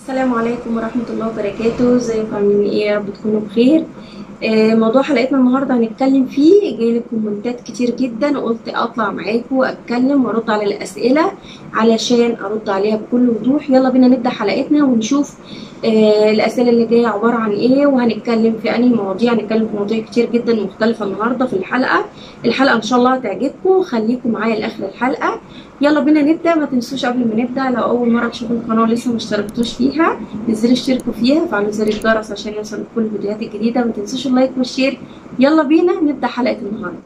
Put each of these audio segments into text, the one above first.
السلام عليكم ورحمة الله وبركاته ازيكم عاملين ايه يا رب تكونوا بخير آه، موضوع حلقتنا النهاردة هنتكلم فيه جاي لي كومنتات كتير جدا قلت اطلع معاكم واتكلم وارد على الاسئلة علشان ارد عليها بكل وضوح يلا بينا نبدأ حلقتنا ونشوف آه، الاسئلة اللي جاية عبارة عن ايه وهنتكلم في انهي مواضيع هنتكلم في مواضيع كتير جدا مختلفة النهاردة في الحلقة الحلقة ان شاء الله هتعجبكم خليكم معايا لاخر الحلقة يلا بينا نبدا ما تنسوش قبل ما نبدا لو اول مره تشوفوا القناه ولسه ما اشتركتوش فيها انزلوا اشتركوا فيها وفعلوا زر الجرس عشان يوصلوا كل الفيديوهات الجديده ما تنسوش اللايك والشير يلا بينا نبدا حلقه النهارده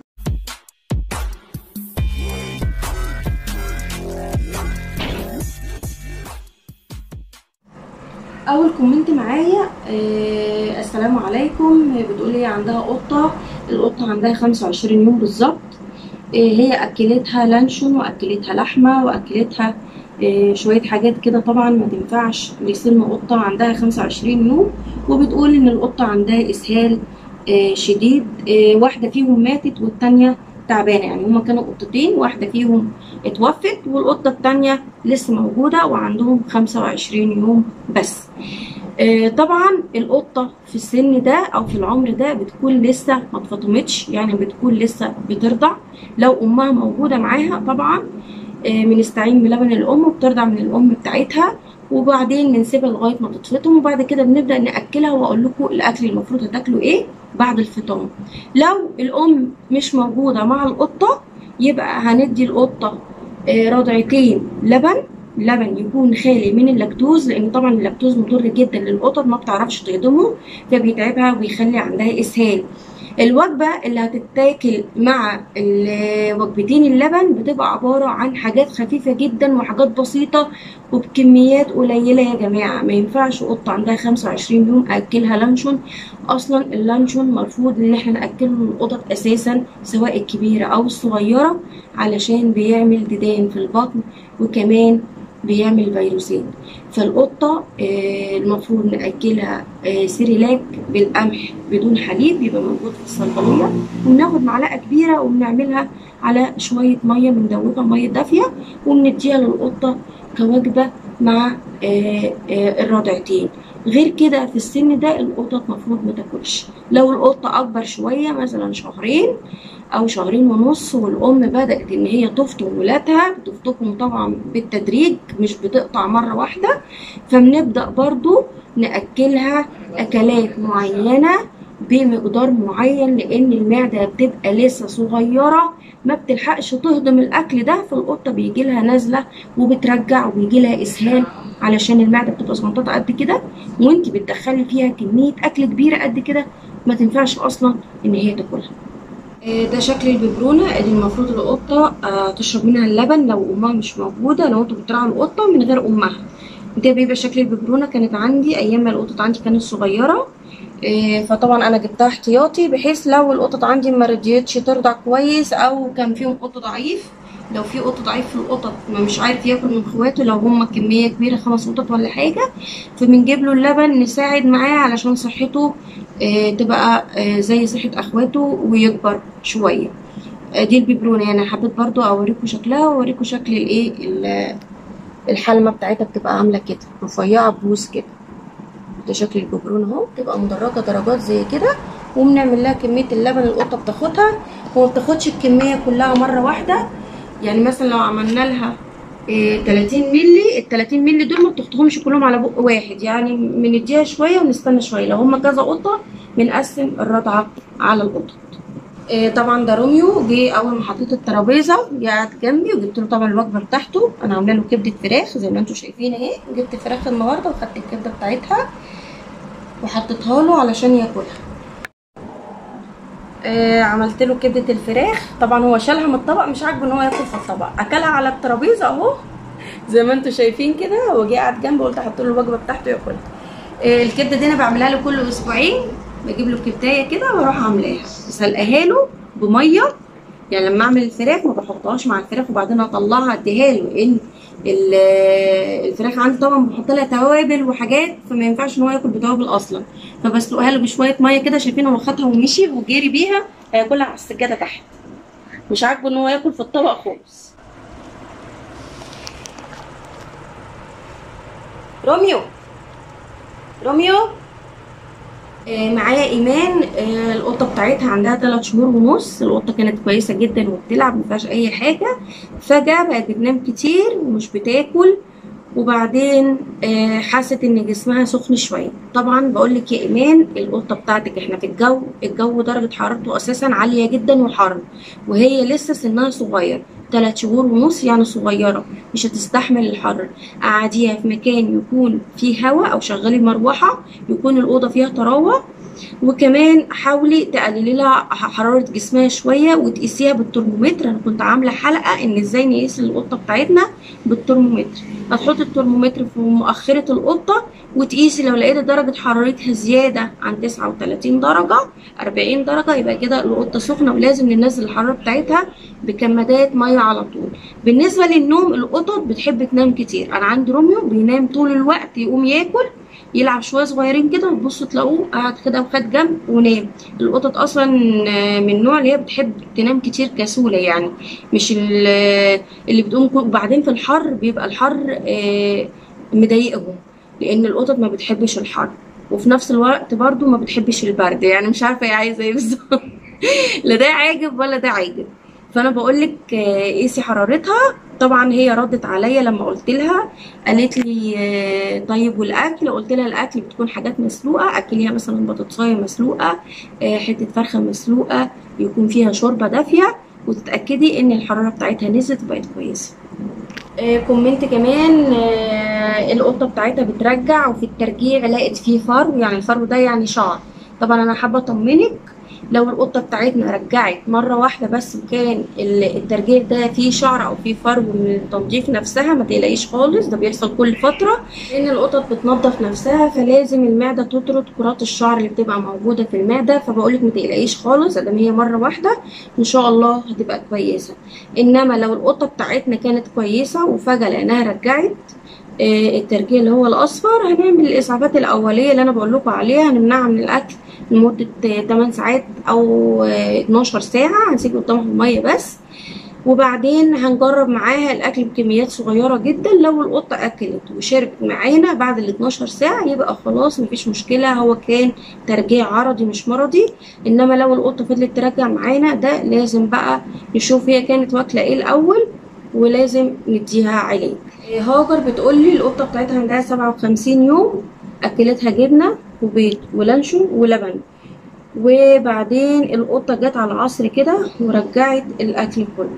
اول كومنت معايا آه السلام عليكم بتقول لي عندها قطه القطه عندها 25 يوم بالظبط هي اكلتها لانشون واكلتها لحمه واكلتها شويه حاجات كده طبعا ما تنفعش لسن قطه عندها 25 يوم وبتقول ان القطه عندها اسهال شديد واحده فيهم ماتت والتانيه تعبانه يعني هما كانوا قطتين واحده فيهم اتوفت والقطه التانيه لسه موجوده وعندهم 25 يوم بس طبعا القطة في السن ده او في العمر ده بتكون لسه ما اتفطمتش يعني بتكون لسه بترضع لو امها موجودة معاها طبعا بنستعين بلبن الام وبترضع من الام بتاعتها وبعدين بنسيبها لغايه ما تتفطم وبعد كده بنبدا ناكلها واقول لكم الاكل المفروض هتاكلوا ايه بعد الفطام لو الام مش موجوده مع القطه يبقى هندي القطه رضعتين لبن لبن يكون خالي من اللاكتوز لان طبعا اللاكتوز مضر جدا للقطط ما بتعرفش تهضمه فبيتعبها ويخلي عندها اسهال الوجبة اللي هتتاكل مع وجبتين اللبن بتبقى عبارة عن حاجات خفيفة جدا وحاجات بسيطة وبكميات قليلة يا جماعة ما ينفعش قطة عندها 25 يوم أكلها لانشون أصلا اللانشون مرفوض إن احنا نأكله للقطط أساسا سواء الكبيرة أو الصغيرة علشان بيعمل ديدان في البطن وكمان بيعمل فيروسات فالقطة المفروض نأكلها سيريلاك بالقمح بدون حليب بيبقى موجود في الصيدلية وبناخد معلقة كبيرة وبنعملها على شوية مية بندوبها مية دافية وبنديها للقطة كوجبة مع الرضعتين غير كده في السن ده القطط مفروض ما تاكلش لو القطة أكبر شوية مثلا شهرين او شهرين ونص والام بدات ان هي تفطم ولادها بتفطمهم طبعا بالتدريج مش بتقطع مره واحده فبنبدا برضو ناكلها اكلات معينه بمقدار معين لان المعده بتبقى لسه صغيره ما بتلحقش تهضم الاكل ده فالقطه بيجي لها نزله وبترجع وبيجي لها اسهال علشان المعده بتبقى صغنططه قد كده وانت بتدخلي فيها كميه اكل كبيره قد كده ما تنفعش اصلا ان هي تاكلها ده شكل الببرونه اللي المفروض القطه تشرب منها اللبن لو امها مش موجوده لو انتوا بتراعوا القطه من غير امها ده بيبقى شكل الببرونه كانت عندي ايام ما القطط عندي كانت صغيره فطبعا انا جبتها احتياطي بحيث لو القطط عندي ما رضيتش ترضع كويس او كان فيهم قط ضعيف لو في قط ضعيف في القطط ما مش عارف ياكل من اخواته لو هما كميه كبيره خمس قطط ولا حاجه فبنجيب له اللبن نساعد معاه علشان صحته آه تبقى آه زي صحه اخواته ويكبر شويه آه دي الببرونه يعني حبيت برضو اوريكم شكلها واوريكم شكل الايه الحلمه بتاعتها بتبقى عامله كده رفيعه بوس كده ده شكل الببرونه اهو بتبقى مدرجه درجات زي كده وبنعمل لها كميه اللبن القطه بتاخدها وما بتاخدش الكميه كلها مره واحده يعني مثلا لو عملنا لها إيه 30 مللي ال 30 مللي دول ما بتحطهمش كلهم على بق واحد يعني بنديها شويه ونستنى شويه لو هما كذا قطه بنقسم الرضعه على القطط إيه طبعا ده روميو جه اول ما حطيت الترابيزه قعد جنبي وجبت له طبعا الوجبه بتاعته انا عامله له كبده فراخ زي ما انتم شايفين اهي جبت فراخ النهارده وخدت الكبده بتاعتها وحطيتها له علشان ياكلها آه عملت له كبده الفراخ طبعا هو شالها من الطبق مش عاجبه ان هو ياكل في الطبق اكلها على الترابيزه اهو زي ما انتم شايفين كده هو جه قاعد جنبي قلت احط له الوجبه بتاعته ياكلها آه الكبده دي انا بعملها له كل اسبوعين بجيب له كبدايه كده واروح عاملاها سلقاها له بميه يعني لما اعمل الفراخ ما بحطهاش مع الفراخ وبعدين اطلعها اديها له لان الفراخ عندي طبعا بحط لها توابل وحاجات فما ينفعش ان هو ياكل بتوابل اصلا فبسلقها له بشويه ميه كده شايفين هو خدها ومشي وجري بيها هياكلها على السجاده تحت مش عاجبه ان هو ياكل في الطبق خالص روميو روميو آه، معايا ايمان آه، القطه بتاعتها عندها 3 شهور ونص القطه كانت كويسه جدا وبتلعب مفيهاش اي حاجه فجاه بقت بتنام كتير ومش بتاكل وبعدين آه، حست ان جسمها سخن شويه طبعا بقول لك يا ايمان القطه بتاعتك احنا في الجو الجو درجه حرارته اساسا عاليه جدا وحر وهي لسه سنها صغير ثلاث شهور ونص يعني صغيره مش هتستحمل الحر قعديها في مكان يكون فيه هواء او شغلي مروحه يكون الاوضه فيها طراوه وكمان حاولي تقللي لها حراره جسمها شويه وتقيسيها بالترمومتر انا كنت عامله حلقه ان ازاي نقيس القطه بتاعتنا بالترمومتر هتحطي الترمومتر في مؤخره القطه وتقيسي لو لقيتي درجه حرارتها زياده عن 39 درجه 40 درجه يبقى كده القطه سخنه ولازم ننزل الحراره بتاعتها بكمادات ميه على طول بالنسبه للنوم القطط بتحب تنام كتير انا عندي روميو بينام طول الوقت يقوم ياكل يلعب شويه صغيرين كده وتبصوا تلاقوه قاعد كده وخد جنب ونام القطط اصلا من النوع اللي هي بتحب تنام كتير كسوله يعني مش ال- اللي بتقوم كل- وبعدين في الحر بيبقى الحر آه، مضايقهم لان القطط ما بتحبش الحر وفي نفس الوقت برضو ما بتحبش البرد يعني مش عارفه هي عايزه ايه بالظبط لا ده عاجب ولا ده عاجب فانا بقول لك قيسي حرارتها طبعا هي ردت عليا لما قلت لها قالت لي آه، طيب والاكل قلت لها الاكل بتكون حاجات مسلوقه اكليها مثلا بطاطسايه مسلوقه آه، حته فرخه مسلوقه يكون فيها شوربه دافيه وتتاكدي ان الحراره بتاعتها نزلت وبقت كويسه آه، كومنت كمان آه، القطه بتاعتها بترجع وفي الترجيع لقت فيه فرو يعني الفرو ده يعني شعر طبعا انا حابه اطمنك لو القطه بتاعتنا رجعت مره واحده بس وكان ال- الترجيع ده فيه شعر او فيه فرو من التنظيف نفسها ما تقلقيش خالص ده بيحصل كل فتره لان القطط بتنظف نفسها فلازم المعده تطرد كرات الشعر اللي بتبقى موجوده في المعده فبقولك ما تقلقيش خالص ادام هي مره واحده ان شاء الله هتبقى كويسه انما لو القطه بتاعتنا كانت كويسه وفجاه لقيناها رجعت آه، الترجيع اللي هو الاصفر هنعمل الاسعافات الاوليه اللي انا بقول لكم عليها هنمنعها من الاكل لمده آه، 8 ساعات او آه، 12 ساعه هنسيب قدامها الميه بس وبعدين هنجرب معاها الاكل بكميات صغيره جدا لو القطه اكلت وشربت معانا بعد ال 12 ساعه يبقى خلاص مفيش مشكله هو كان ترجيع عرضي مش مرضي انما لو القطه فضلت ترجع معانا ده لازم بقى نشوف هي كانت واكله ايه الاول ولازم نديها علاج هاجر بتقولي القطه بتاعتها عندها 57 يوم اكلتها جبنه وبيض ولانشون ولبن وبعدين القطه جت على العصر كده ورجعت الاكل كله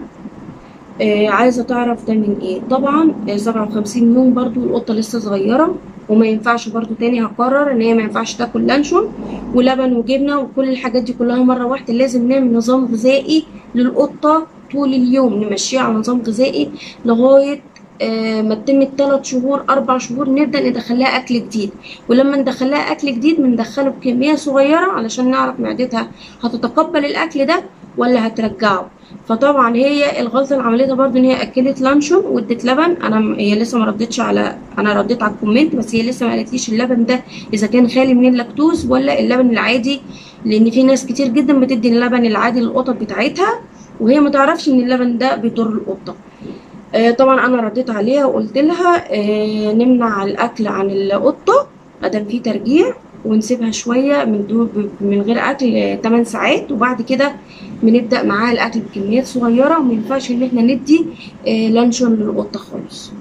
آه عايزه تعرف ده من ايه طبعا آه 57 يوم برضو القطه لسه صغيره وما ينفعش برضو تاني هقرر ان هي ما ينفعش تاكل لانشون ولبن وجبنه وكل الحاجات دي كلها مره واحده لازم نعمل نظام غذائي للقطه طول اليوم نمشيها على نظام غذائي لغايه آه، ما تتم الثلاث شهور اربع شهور نبدا ندخلها اكل جديد ولما ندخلها اكل جديد بندخله بكميه صغيره علشان نعرف معدتها هتتقبل الاكل ده ولا هترجعه فطبعا هي الغلطه اللي عملتها برضو ان هي اكلت لانشون وادت لبن انا م- هي لسه ما ردتش على انا رديت على الكومنت بس هي لسه ما قالتليش اللبن ده اذا كان خالي من اللاكتوز ولا اللبن العادي لان في ناس كتير جدا بتدي اللبن العادي للقطط بتاعتها وهي ما تعرفش ان اللبن ده بيضر القطه آه، طبعا انا رديت عليها وقلت لها آه، نمنع الاكل عن القطه ادام في ترجيع ونسيبها شويه من دو من غير اكل آه، 8 ساعات وبعد كده بنبدا معاها الاكل بكميات صغيره وما ينفعش ان احنا ندي آه، لانشون للقطه خالص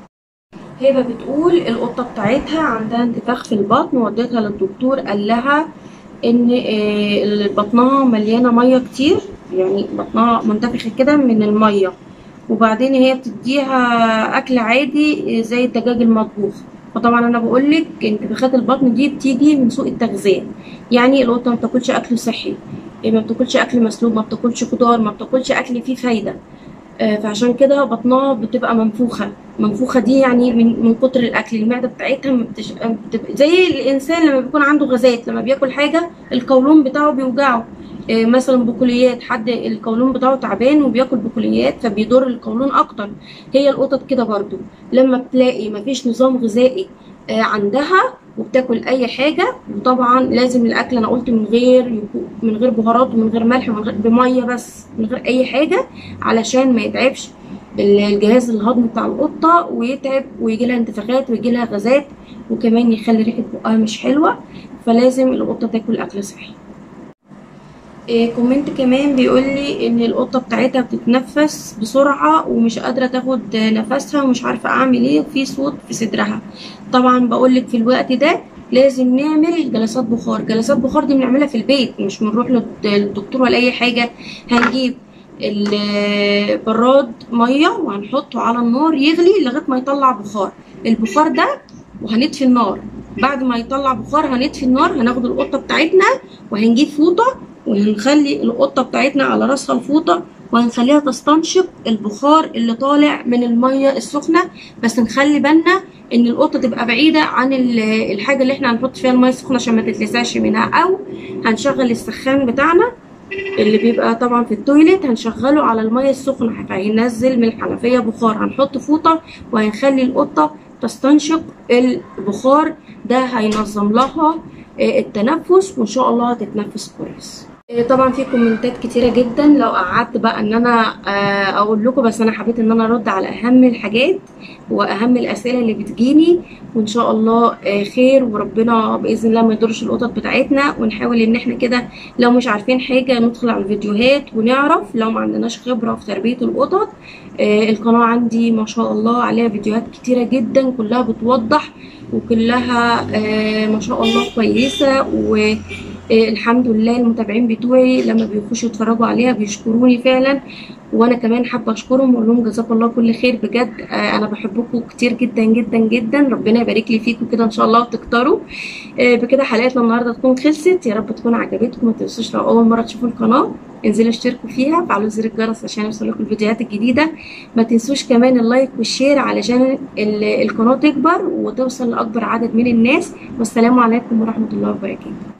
هبه بتقول القطه بتاعتها عندها انتفاخ في البطن وديتها للدكتور قال لها ان آه، بطنها مليانه ميه كتير يعني بطنها منتفخه كده من الميه وبعدين هي بتديها اكل عادي زي الدجاج المطبوخ فطبعا انا بقول لك انتفاخات البطن دي بتيجي من سوء التغذيه يعني القطه ما بتاكلش اكل صحي ما بتاكلش اكل مسلوق ما بتاكلش خضار ما بتاكلش اكل فيه فايده آه، فعشان كده بطنها بتبقى منفوخه منفوخه دي يعني من من كتر الاكل المعده بتاعتها ما بتش... بتبقى زي الانسان لما بيكون عنده غازات لما بياكل حاجه القولون بتاعه بيوجعه آه، مثلا بقوليات حد القولون بتاعه تعبان وبياكل بقوليات فبيضر القولون اكتر هي القطط كده برضو لما بتلاقي مفيش نظام غذائي آه، عندها وبتاكل اي حاجه وطبعا لازم الاكل انا قلت من غير يكون- من غير بهارات ومن غير ملح ومن غير بميه بس من غير اي حاجه علشان ما يتعبش الجهاز الهضمي بتاع القطه ويتعب ويجي لها انتفاخات ويجي لها غازات وكمان يخلي ريحه بقها مش حلوه فلازم القطه تاكل اكل صحي إيه كومنت كمان بيقول لي ان القطه بتاعتها بتتنفس بسرعه ومش قادره تاخد نفسها ومش عارفه اعمل ايه وفي صوت في صدرها طبعا بقول لك في الوقت ده لازم نعمل جلسات بخار جلسات بخار دي بنعملها في البيت مش بنروح للدكتور ولا اي حاجه هنجيب البراد ميه وهنحطه على النار يغلي لغايه ما يطلع بخار البخار ده وهنطفي النار بعد ما يطلع بخار هنطفي النار هناخد القطه بتاعتنا وهنجيب فوطه وهنخلي القطه بتاعتنا على راسها الفوطه وهنخليها تستنشق البخار اللي طالع من الميه السخنه بس نخلي بالنا ان القطه تبقى بعيده عن الحاجه اللي احنا هنحط فيها الميه السخنه عشان ما تتلسعش منها او هنشغل السخان بتاعنا اللي بيبقى طبعا في التويليت هنشغله على الميه السخنه فهينزل من الحنفيه بخار هنحط فوطه وهنخلي القطه تستنشق البخار ده هينظم لها التنفس وان شاء الله هتتنفس كويس طبعا في كومنتات كتيرة جدا لو قعدت بقى ان انا اقول لكم بس انا حبيت ان انا ارد على اهم الحاجات واهم الاسئلة اللي بتجيني وان شاء الله خير وربنا باذن الله ما يضرش القطط بتاعتنا ونحاول ان احنا كده لو مش عارفين حاجة ندخل على الفيديوهات ونعرف لو ما عندناش خبرة في تربية القطط القناة عندي ما شاء الله عليها فيديوهات كتيرة جدا كلها بتوضح وكلها ما شاء الله كويسة و الحمد لله المتابعين بتوعي لما بيخشوا يتفرجوا عليها بيشكروني فعلا وانا كمان حابه اشكرهم واقول لهم جزاكم الله كل خير بجد انا بحبكم كتير جدا جدا جدا ربنا يبارك لي فيكم كده ان شاء الله وتكتروا بكده حلقتنا النهارده تكون خلصت يا رب تكون عجبتكم ما تنسوش لو اول مره تشوفوا القناه انزلوا اشتركوا فيها فعلوا زر الجرس عشان يوصلكم الفيديوهات الجديده ما تنسوش كمان اللايك والشير علشان القناه تكبر وتوصل لاكبر عدد من الناس والسلام عليكم ورحمه الله وبركاته